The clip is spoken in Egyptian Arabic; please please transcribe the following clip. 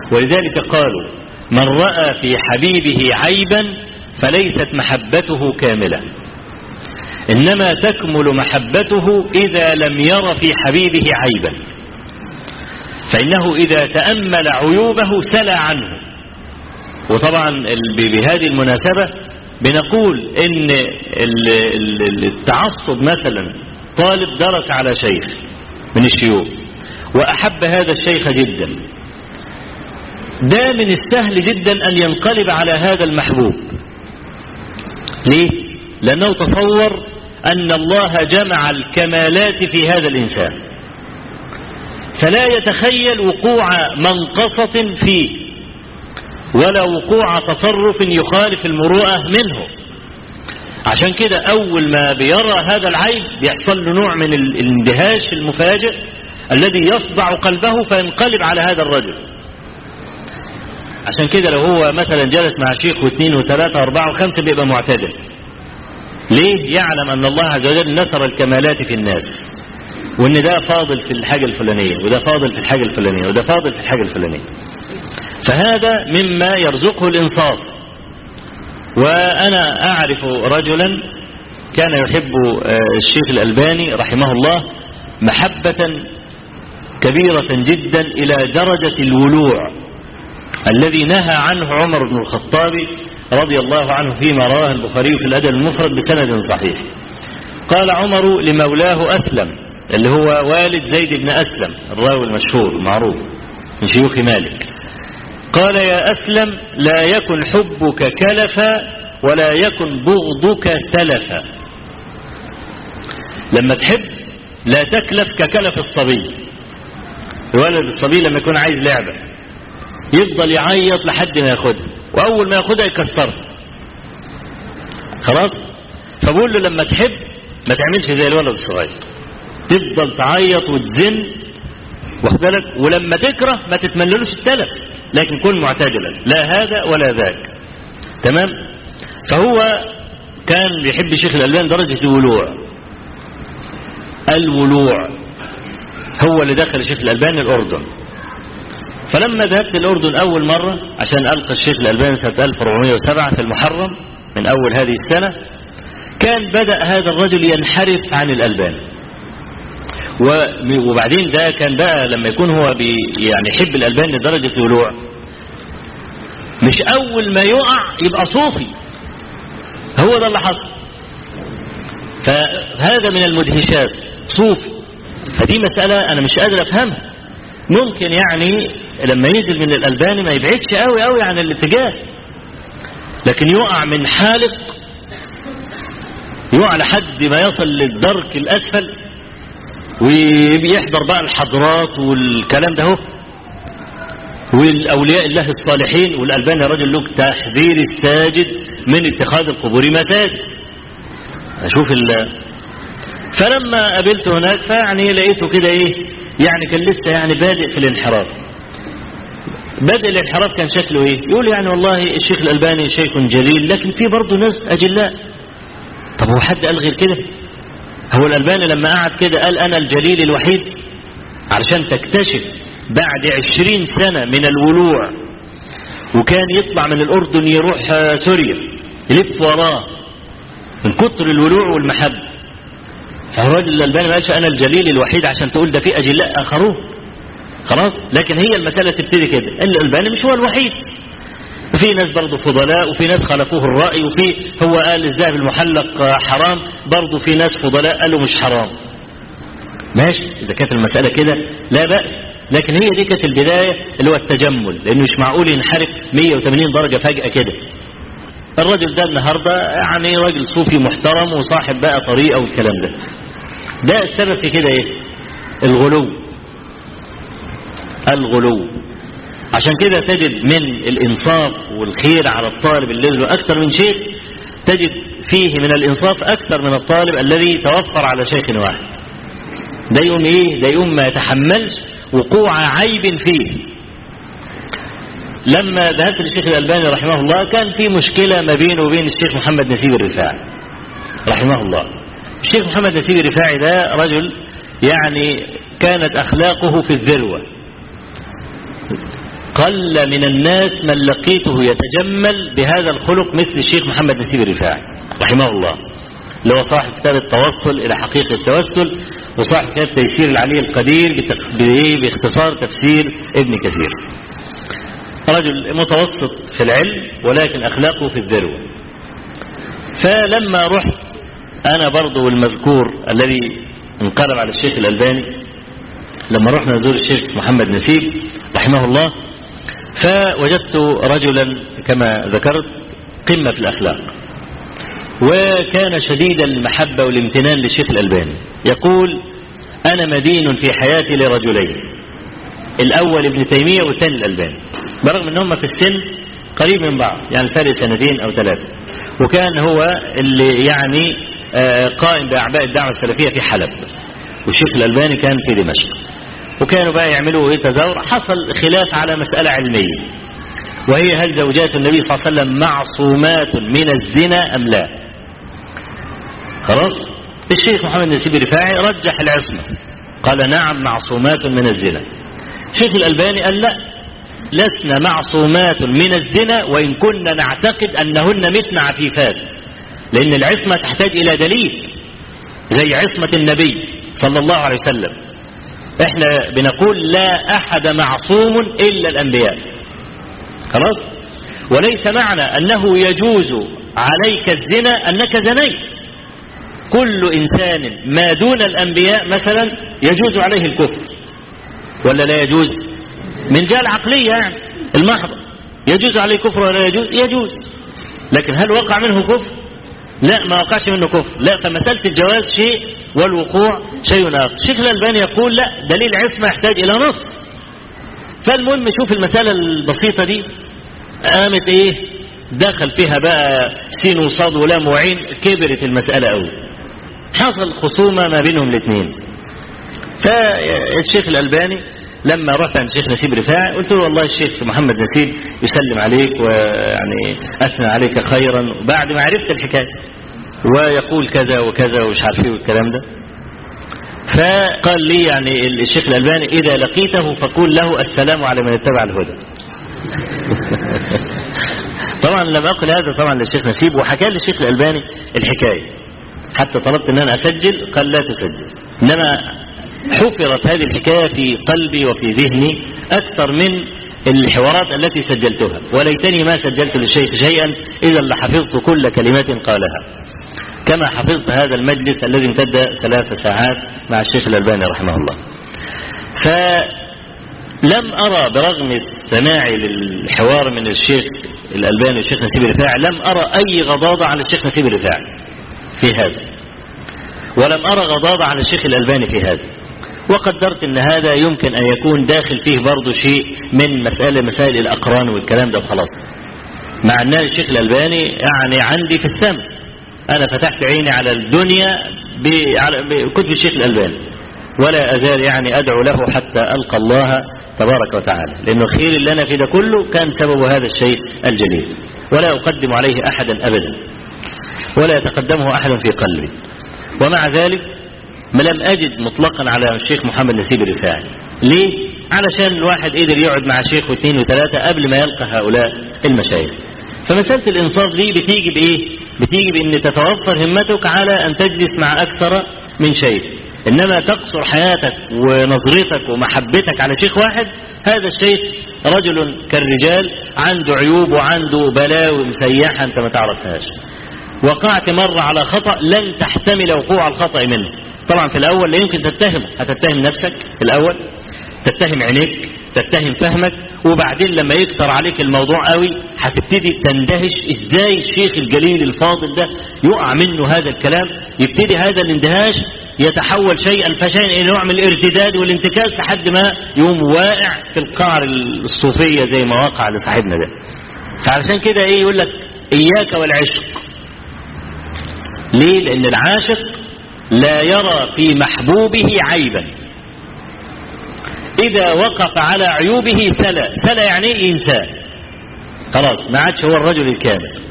ولذلك قالوا من رأى في حبيبه عيبا فليست محبته كاملة إنما تكمل محبته إذا لم ير في حبيبه عيبا فإنه إذا تأمل عيوبه سلى عنه وطبعا بهذه المناسبة بنقول إن التعصب مثلا طالب درس على شيخ من الشيوخ وأحب هذا الشيخ جدا ده من السهل جدا أن ينقلب على هذا المحبوب ليه؟ لأنه تصور أن الله جمع الكمالات في هذا الإنسان فلا يتخيل وقوع منقصة فيه ولا وقوع تصرف يخالف المروءة منه عشان كده أول ما بيرى هذا العيب بيحصل له نوع من الاندهاش المفاجئ الذي يصدع قلبه فينقلب على هذا الرجل عشان كده لو هو مثلا جلس مع شيخ واثنين وثلاثة واربعة وخمسة بيبقى معتدل ليه يعلم أن الله عز وجل نثر الكمالات في الناس وان ده فاضل في الحاجة الفلانية وده فاضل في الحاجة الفلانية وده فاضل في الحاجة الفلانية فهذا مما يرزقه الإنصاف وأنا أعرف رجلا كان يحب الشيخ الألباني رحمه الله محبة كبيرة جدا إلى درجة الولوع الذي نهى عنه عمر بن الخطاب رضي الله عنه فيما رواه البخاري في الأدب المفرد بسند صحيح قال عمر لمولاه أسلم اللي هو والد زيد بن أسلم الراوي المشهور المعروف من شيوخ مالك قال يا أسلم لا يكن حبك كلفا ولا يكن بغضك تلفا لما تحب لا تكلف ككلف الصبي الولد الصبي لما يكون عايز لعبة يفضل يعيط لحد ما ياخدها وأول ما ياخدها يكسرها خلاص فبقول له لما تحب ما تعملش زي الولد الصغير تفضل تعيط وتزن واخد بالك ولما تكره ما تتمنلوش التلف لكن كن معتدلا لا هذا ولا ذاك تمام فهو كان بيحب الشيخ الألباني درجة الولوع الولوع هو اللي دخل الشيخ الألباني الأردن فلما ذهبت الأردن أول مرة عشان ألقى الشيخ الألباني سنة 1407 في المحرم من أول هذه السنة كان بدأ هذا الرجل ينحرف عن الألباني وبعدين ده كان بقى لما يكون هو بي يعني يحب الألباني لدرجة الولوع مش أول ما يقع يبقى صوفي هو ده اللي حصل فهذا من المدهشات صوفي فدي مسألة أنا مش قادر أفهمها ممكن يعني لما ينزل من الألباني ما يبعدش قوي قوي عن الاتجاه لكن يقع من حالق يقع لحد ما يصل للدرك الأسفل وبيحضر بقى الحضرات والكلام ده هو والأولياء الله الصالحين والألباني رجل له تحذير الساجد من اتخاذ القبور مساجد أشوف ال فلما قابلته هناك فيعني لقيته كده إيه يعني كان لسه يعني بادئ في الانحراف بدء الانحراف كان شكله إيه يقول يعني والله الشيخ الألباني شيخ جليل لكن في برضه ناس أجلاء طب هو حد قال غير كده هو الألباني لما قعد كده قال أنا الجليل الوحيد علشان تكتشف بعد عشرين سنة من الولوع وكان يطلع من الأردن يروح سوريا يلف وراه من كتر الولوع والمحبة فالراجل الألباني ما قالش أنا الجليل الوحيد عشان تقول ده في أجلاء آخرون خلاص لكن هي المسألة تبتدي كده الألباني مش هو الوحيد وفي ناس برضه فضلاء وفي ناس خالفوه الرأي وفي هو قال الذهب المحلق حرام برضه في ناس فضلاء قالوا مش حرام ماشي إذا كانت المسألة كده لا بأس لكن هي دي كانت البداية اللي هو التجمل لأنه مش معقول ينحرف 180 درجة فجأة كده الراجل ده النهاردة يعني راجل صوفي محترم وصاحب بقى طريقة والكلام ده ده السبب في كده ايه الغلو الغلو عشان كده تجد من الإنصاف والخير على الطالب الذي له أكثر من شيء تجد فيه من الإنصاف أكثر من الطالب الذي توفر على شيخ واحد ده يوم إيه ده يوم ما يتحملش وقوع عيب فيه لما ذهبت للشيخ الألباني رحمه الله كان في مشكلة ما بينه وبين الشيخ محمد نسيب الرفاعي رحمه الله الشيخ محمد نسيب الرفاعي ده رجل يعني كانت أخلاقه في الذروة قل من الناس من لقيته يتجمل بهذا الخلق مثل الشيخ محمد نسيب الرفاعي رحمه الله اللي هو صاحب كتاب التوصل إلى حقيقة التوسل وصاحب كتاب تيسير العلي القدير باختصار تفسير ابن كثير رجل متوسط في العلم ولكن أخلاقه في الذروة فلما رحت أنا برضو المذكور الذي انقلب على الشيخ الألباني لما رحنا نزور الشيخ محمد نسيب رحمه الله فوجدت رجلا كما ذكرت قمة في الأخلاق وكان شديد المحبة والامتنان للشيخ الألباني يقول أنا مدين في حياتي لرجلين الأول ابن تيمية والثاني الألباني برغم أنهم في السن قريب من بعض يعني الفرق سنتين أو ثلاثة وكان هو اللي يعني قائم بأعباء الدعوة السلفية في حلب والشيخ الألباني كان في دمشق وكانوا بقى يعملوا ايه تزاور حصل خلاف على مسألة علمية وهي هل زوجات النبي صلى الله عليه وسلم معصومات من الزنا أم لا خلاص الشيخ محمد نسيب الرفاعي رجح العصمة قال نعم معصومات من الزنا الشيخ الألباني قال لا لسنا معصومات من الزنا وإن كنا نعتقد أنهن متن عفيفات لأن العصمة تحتاج إلى دليل زي عصمة النبي صلى الله عليه وسلم احنا بنقول لا أحد معصوم إلا الأنبياء خلاص وليس معنى أنه يجوز عليك الزنا أنك زنيت كل إنسان ما دون الأنبياء مثلا يجوز عليه الكفر ولا لا يجوز من جهة العقلية يعني المحضة يجوز عليه كفر ولا يجوز يجوز لكن هل وقع منه كفر لا ما وقعش منه كفر لا فمسألة الجواز شيء والوقوع شيء آخر الشيخ الألباني يقول لا دليل عصمة يحتاج إلى نص فالمهم شوف المسألة البسيطة دي قامت إيه دخل فيها بقى سين وصاد ولام وعين كبرت المسألة قوي حصل خصومة ما بينهم الاثنين فالشيخ الألباني لما رحت عند الشيخ نسيب رفاعي قلت له والله الشيخ محمد نسيب يسلم عليك ويعني أثنى عليك خيرا بعد ما عرفت الحكاية ويقول كذا وكذا ومش عارف ايه والكلام ده فقال لي يعني الشيخ الألباني إذا لقيته فقول له السلام على من اتبع الهدى طبعا لما أقول هذا طبعا للشيخ نسيب وحكى لي الشيخ الألباني الحكاية حتى طلبت ان انا اسجل قال لا تسجل انما حفرت هذه الحكايه في قلبي وفي ذهني اكثر من الحوارات التي سجلتها وليتني ما سجلت للشيخ شيئا اذا لحفظت كل كلمه قالها كما حفظت هذا المجلس الذي امتد ثلاث ساعات مع الشيخ الألباني رحمه الله فلم أرى برغم سماعي للحوار من الشيخ الألباني والشيخ نسيب الرفاعي لم أرى أي غضاضة على الشيخ نسيب الرفاعي في هذا ولم أرى غضاضة على الشيخ الألباني في هذا وقدرت ان هذا يمكن ان يكون داخل فيه برضه شيء من مسألة مسائل الأقران والكلام ده وخلاص مع ان الشيخ الألباني يعني عندي في السمع أنا فتحت عيني على الدنيا بكتب الشيخ الألباني ولا أزال يعني أدعو له حتى ألقى الله تبارك وتعالى لأنه الخير اللي أنا فيه ده كله كان سبب هذا الشيء الجليل ولا أقدم عليه أحدا أبدا ولا يتقدمه أحد في قلبي ومع ذلك ما لم أجد مطلقا على الشيخ محمد نسيب الرفاعي ليه؟ علشان الواحد قدر يقعد مع شيخ واثنين وثلاثة قبل ما يلقى هؤلاء المشايخ فمسألة الإنصاف دي بتيجي بإيه؟ بتيجي بأن تتوفر همتك على أن تجلس مع أكثر من شيخ إنما تقصر حياتك ونظرتك ومحبتك على شيخ واحد هذا الشيخ رجل كالرجال عنده عيوب وعنده بلاوي مسيحة أنت ما تعرفهاش وقعت مرة على خطأ لن تحتمل وقوع الخطأ منه طبعا في الأول لا يمكن تتهمه هتتهم نفسك في الأول تتهم عينيك تتهم فهمك وبعدين لما يكتر عليك الموضوع قوي هتبتدي تندهش ازاي الشيخ الجليل الفاضل ده يقع منه هذا الكلام يبتدي هذا الاندهاش يتحول شيئا فشيئا الى نوع من الارتداد والانتكاس لحد ما يقوم واقع في القعر الصوفيه زي ما وقع لصاحبنا ده فعلشان كده ايه يقول لك اياك والعشق ليه لان العاشق لا يرى في محبوبه عيبا إذا وقف على عيوبه سلا سلا يعني إيه إنسان خلاص ما عادش هو الرجل الكامل